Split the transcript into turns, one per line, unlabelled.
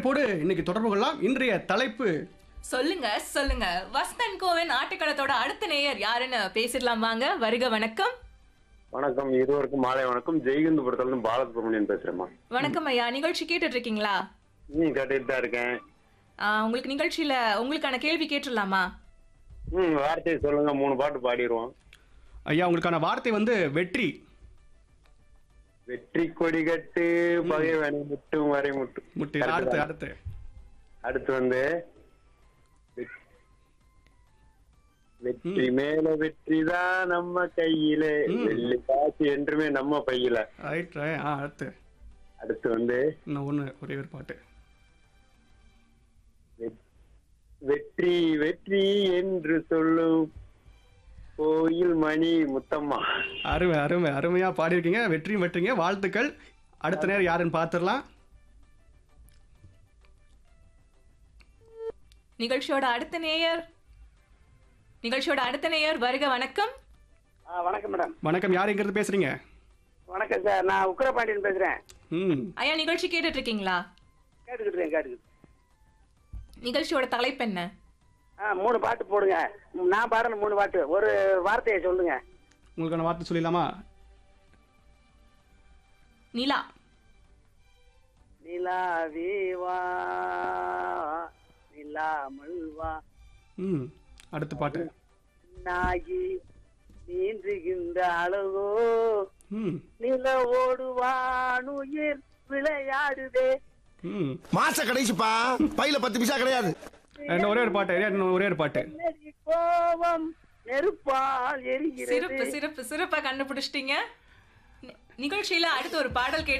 அழைப்போடு இன்னைக்கு தொடர்பு கொள்ளலாம் இன்றைய தலைப்பு
சொல்லுங்க சொல்லுங்க வசந்தன் கோவின் ஆட்டுக்களத்தோட அடுத்த நேயர் யாருன்னு பேசிடலாம் வாங்க வருக வணக்கம்
வணக்கம் இருவருக்கும் மாலை வணக்கம் ஜெய்கந்தபுரத்துல இருந்து பாலசுப்ரமணியன் பேசுறேம்மா
வணக்கம் ஐயா நிகழ்ச்சி கேட்டுட்டு இருக்கீங்களா
ம் கேட்டுட்டு தான் இருக்கேன்
ஆ, உங்களுக்கு நிகழ்ச்சியில உங்களுக்கான கேள்வி கேட்டுடலாமா
ம் வார்த்தையை சொல்லுங்க மூணு பாட்டு பாடிடுவோம்
ஐயா உங்களுக்கான வார்த்தை வந்து வெற்றி
வெற்றி கொடி கட்டு பகைவனை முட்டும் வரை முட்டும்
முட்டி
Correct
அடுத்து
தான்.
அடுத்து
அடுத்து வந்து வெ- வெற்றி மேல வெற்றி தான் நம்ம கையில வெள்ளி காசு என்றுமே நம்ம பையில
ரைட் ஆ அடுத்து
அடுத்து வந்து
இன்னும் ஒன்று ஒரே ஒரு பாட்டு
வெ- வெற்றி வெற்றி என்று சொல்லும் கோயில் மணி முத்தம்மா
அருமை அருமை அருமையா பாடியிருக்கீங்க வெற்றியும் வெற்றிங்க வாழ்த்துக்கள் அடுத்த நேரம் யாருன்னு பார்த்துடலாம்
நிகழ்ச்சியோட அடுத்த நேயர் நிகழ்ச்சியோட அடுத்த நேயர் வருக வணக்கம்
ஆ வணக்கம் மேடம்
வணக்கம் யார் எங்கிறது பேசுறீங்க
வணக்கம் சார் நான் உக்கரபாண்டியன் பேசுறேன்
ம்
ஐயா நிகழ்ச்சி கேட்டுட்டு இருக்கீங்களா
கேட்டுக்கிட்டு இருக்கேன் கேட்டுக்கிட்டு
நிகழ்ச்சியோட தலைப்பு என்ன
ஆ மூணு பாட்டு போடுங்க நான் பாடணும் மூணு பாட்டு ஒரு வார்த்தையை சொல்லுங்க
உங்களுக்கான வார்த்தை சொல்லிடலாமா
நிலா
நிலாவே வா நிலாமல் வா
ம் அடுத்த பாட்டு
நாகி நீந்துகின்ற அழகோ
ம்
நிலவோடு வானுயிர் விளையாடுதே
ம்
மாச கடைசிப்பா பையில பத்து பைசா கிடையாது
இன்னும் ஒரே ஒரு பாட்டு ஐயா, இன்னும் ஒரே ஒரு பாட்டு
என்னடி கோபம் நெருப்பால்
சிறப்பு
எரிகிறது
சிறப்பு சிறப்பா கண்டுபிடிச்சிட்டீங்க நி- நிகழ்ச்சியில அடுத்து ஒரு பாடல் கேட்டு